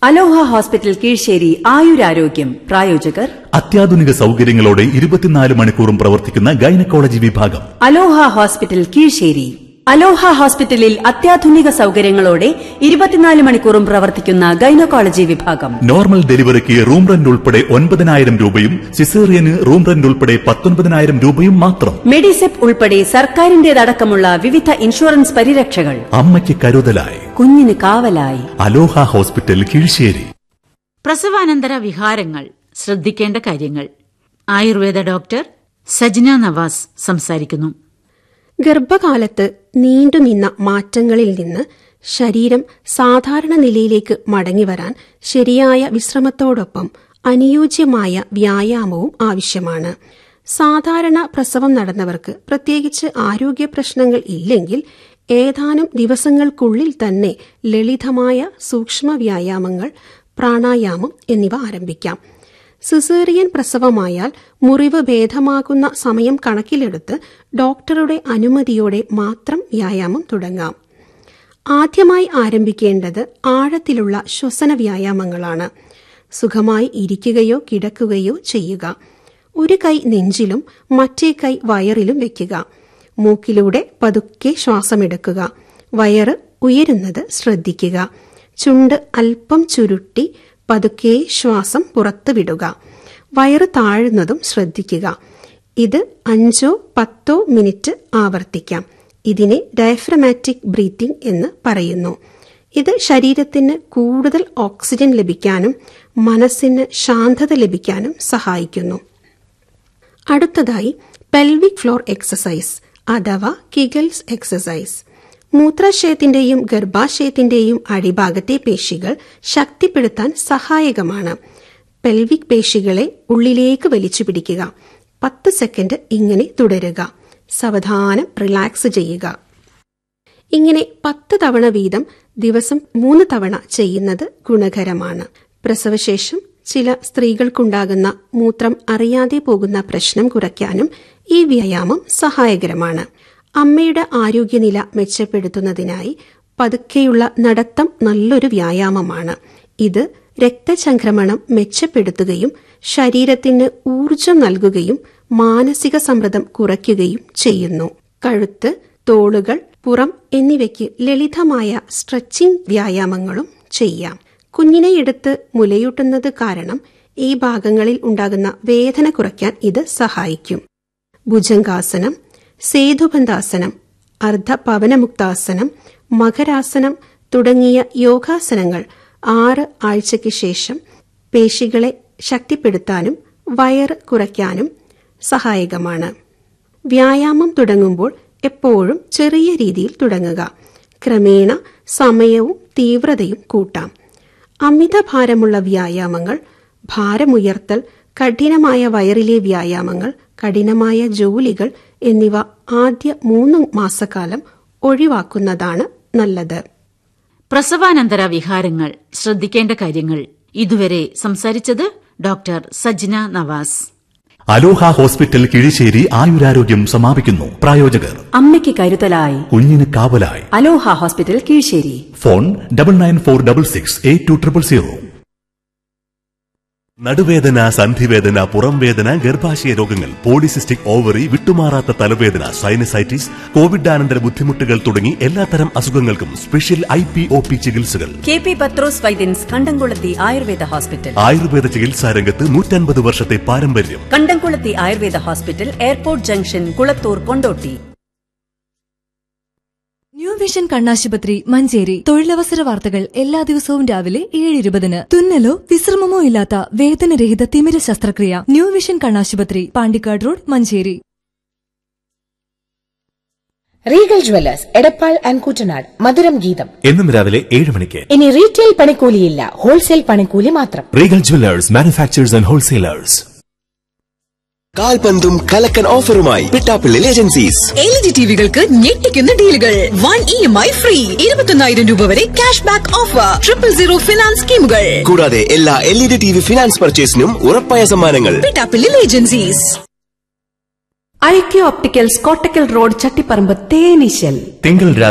അലോഹ hospital Kizhisseri ആയുരാരോഗ്യം പ്രായോജകർ അത്യാധുനിക സൗകര്യങ്ങളോടെ ഇരുപത്തിനാല് മണിക്കൂറും പ്രവർത്തിക്കുന്ന ഗൈനക്കോളജി വിഭാഗം അലോഹ ഹോസ്പിറ്റൽ കീഴ്ശേരി അലോഹ ഹോസ്പിറ്റലിൽ അത്യാധുനിക സൗകര്യങ്ങളോടെ ഇരുപത്തിനാല് മണിക്കൂറും പ്രവർത്തിക്കുന്ന ഗൈനക്കോളജി വിഭാഗം നോർമൽ ഡെലിവറിക്ക് റൂം റെന്റ് ഉൾപ്പെടെ ഒൻപതിനായിരം രൂപയും സിസേറിയന് റൂം റെന്റ് ഉൾപ്പെടെ പത്തൊൻപതിനായിരം രൂപയും മാത്രം മെഡിസെപ്പ് ഉൾപ്പെടെ സർക്കാരിന്റേതടക്കമുള്ള വിവിധ ഇൻഷുറൻസ് പരിരക്ഷകൾ അമ്മയ്ക്ക് കരുതലായി കുഞ്ഞിന് കാവലായി അലോഹ ഹോസ്പിറ്റൽ കീഴ്ശേരി പ്രസവാനന്തര വിഹാരങ്ങൾ ശ്രദ്ധിക്കേണ്ട കാര്യങ്ങൾ ആയുർവേദ ഡോക്ടർ സജ്ന നവാസ് സംസാരിക്കുന്നു ഗർഭകാലത്ത് നീണ്ടുനിന്ന മാറ്റങ്ങളിൽ നിന്ന് ശരീരം സാധാരണ നിലയിലേക്ക് മടങ്ങിവരാൻ ശരിയായ വിശ്രമത്തോടൊപ്പം അനുയോജ്യമായ വ്യായാമവും ആവശ്യമാണ് സാധാരണ പ്രസവം നടന്നവർക്ക് പ്രത്യേകിച്ച് ആരോഗ്യ പ്രശ്നങ്ങൾ ഇല്ലെങ്കിൽ ഏതാനും ദിവസങ്ങൾക്കുള്ളിൽ തന്നെ ലളിതമായ സൂക്ഷ്മ വ്യായാമങ്ങൾ പ്രാണായാമം എന്നിവ ആരംഭിക്കാം സിസേറിയൻ പ്രസവമായാൽ മുറിവ് ഭേദമാകുന്ന സമയം കണക്കിലെടുത്ത് ഡോക്ടറുടെ അനുമതിയോടെ മാത്രം വ്യായാമം തുടങ്ങാം ആദ്യമായി ആരംഭിക്കേണ്ടത് ആഴത്തിലുള്ള ശ്വസന വ്യായാമങ്ങളാണ് സുഖമായി ഇരിക്കുകയോ കിടക്കുകയോ ചെയ്യുക ഒരു കൈ നെഞ്ചിലും മറ്റേ കൈ വയറിലും വെക്കുക മൂക്കിലൂടെ പതുക്കെ ശ്വാസമെടുക്കുക വയറ് ഉയരുന്നത് ശ്രദ്ധിക്കുക ചുണ്ട് അല്പം ചുരുട്ടി പതുക്കെ ശ്വാസം പുറത്തു വിടുക വയറ് താഴുന്നതും ശ്രദ്ധിക്കുക ഇത് അഞ്ചോ പത്തോ മിനിറ്റ് ആവർത്തിക്കാം ഇതിനെ ഡയഫ്രമാറ്റിക് ബ്രീത്തിംഗ് എന്ന് പറയുന്നു ഇത് ശരീരത്തിന് കൂടുതൽ ഓക്സിജൻ ലഭിക്കാനും മനസ്സിന് ശാന്തത ലഭിക്കാനും സഹായിക്കുന്നു അടുത്തതായി പെൽവിക് ഫ്ലോർ എക്സസൈസ് അഥവാ കിഗൽസ് എക്സസൈസ് മൂത്രാശയത്തിന്റെയും ഗർഭാശയത്തിന്റെയും അടിഭാഗത്തെ പേശികൾ ശക്തിപ്പെടുത്താൻ സഹായകമാണ് പെൽവിക് പേശികളെ ഉള്ളിലേക്ക് വലിച്ചു പിടിക്കുക പത്ത് സെക്കൻഡ് ഇങ്ങനെ തുടരുക സാവധാനം റിലാക്സ് ചെയ്യുക ഇങ്ങനെ പത്ത് തവണ വീതം ദിവസം മൂന്ന് തവണ ചെയ്യുന്നത് ഗുണകരമാണ് പ്രസവശേഷം ചില സ്ത്രീകൾക്കുണ്ടാകുന്ന മൂത്രം അറിയാതെ പോകുന്ന പ്രശ്നം കുറയ്ക്കാനും ഈ വ്യായാമം സഹായകരമാണ് അമ്മയുടെ ആരോഗ്യനില മെച്ചപ്പെടുത്തുന്നതിനായി പതുക്കെയുള്ള നടത്തം നല്ലൊരു വ്യായാമമാണ് ഇത് രക്തചംക്രമണം മെച്ചപ്പെടുത്തുകയും ശരീരത്തിന് ഊർജം നൽകുകയും മാനസിക സമ്മർദ്ദം കുറയ്ക്കുകയും ചെയ്യുന്നു കഴുത്ത് തോളുകൾ പുറം എന്നിവയ്ക്ക് ലളിതമായ സ്ട്രെച്ചിംഗ് വ്യായാമങ്ങളും ചെയ്യാം കുഞ്ഞിനെ എടുത്ത് മുലയൂട്ടുന്നത് കാരണം ഈ ഭാഗങ്ങളിൽ ഉണ്ടാകുന്ന വേദന കുറയ്ക്കാൻ ഇത് സഹായിക്കും ഭുജംഗാസനം സേതുബന്ധാസനം അർദ്ധപവനമുക്താസനം മകരാസനം തുടങ്ങിയ യോഗാസനങ്ങൾ ആറ് ആഴ്ചയ്ക്ക് ശേഷം പേശികളെ ശക്തിപ്പെടുത്താനും വയറ് കുറയ്ക്കാനും സഹായകമാണ് വ്യായാമം തുടങ്ങുമ്പോൾ എപ്പോഴും ചെറിയ രീതിയിൽ തുടങ്ങുക ക്രമേണ സമയവും തീവ്രതയും കൂട്ടാം അമിതഭാരമുള്ള വ്യായാമങ്ങൾ ഭാരമുയർത്തൽ കഠിനമായ വയറിലെ വ്യായാമങ്ങൾ കഠിനമായ ജോലികൾ എന്നിവ ആദ്യ മൂന്ന് മാസക്കാലം ഒഴിവാക്കുന്നതാണ് നല്ലത് പ്രസവാനന്തര വിഹാരങ്ങൾ ശ്രദ്ധിക്കേണ്ട കാര്യങ്ങൾ ഇതുവരെ സംസാരിച്ചത് doctor Sajna Navas Aloha hospital Kizhisseri ആയുരാരോഗ്യം സമാപിക്കുന്നു പ്രായോജകർ അമ്മയ്ക്ക് കരുതലായി കുഞ്ഞിന് കാവലായി Aloha hospital Keezhsheri phone double nine four double six eight two triple zero നടുവേദന സന്ധിവേദന പുറംവേദന ഗർഭാശയ രോഗങ്ങൾ പോളിസിസ്റ്റിക് ഓവറി വിട്ടുമാറാത്ത തലവേദന സൈനസൈറ്റിസ് കോവിഡാനന്തര ബുദ്ധിമുട്ടുകൾ തുടങ്ങി എല്ലാത്തരം അസുഖങ്ങൾക്കും special I P O P ചികിത്സകൾ K P Pathros Vaidyans Kandamkulathi Ayurveda hospital Ayurveda ചികിത്സാ രംഗത്ത് നൂറ്റൻപത് വർഷത്തെ പാരമ്പര്യം Kandamkulathi Ayurveda hospital airport junction Kulathur Kondotty new vision കണ്ണാശുപത്രി മഞ്ചേരി തൊഴിലവസര വാർത്തകൾ എല്ലാ ദിവസവും രാവിലെ ഏഴ് ഇരുപതിന് തുന്നലോ വിശ്രമമോ ഇല്ലാത്ത വേദനരഹിത തിമിര ശസ്ത്രക്രിയ ന്യൂ വിഷൻ കണ്ണാശുപത്രി Pandikkad road Manjeri Regal Jewellers Edappal and Koottanad Madhuram Geetham എന്നും രാവിലെ ഏഴ് മണിക്ക് ഇനി റീറ്റെയിൽ പണിക്കൂലിയില്ല ഹോൾസെയിൽ പണിക്കൂലി മാത്രം Regal Jewellers manufacturers and wholesalers കാൽപന്തും കലക്കൻ ഓഫറുമായി പിട്ടാപ്പിള്ളിൽ ഏജൻസീസ് എൽ ജി ടിവികൾക്ക് ഞെട്ടിക്കുന്ന ഡീലുകൾ one E M I free ഇരുപത്തൊന്നായിരം രൂപ വരെ cash back offer triple zero finance സ്കീമുകൾ കൂടാതെ എല്ലാ L E D T V finance പർച്ചേസിനും ഉറപ്പായ സമ്മാനങ്ങൾ Pittappillil agencies Aikya opticals Kottakkal road Chattiparamba തേനീശൽ തിങ്കൾ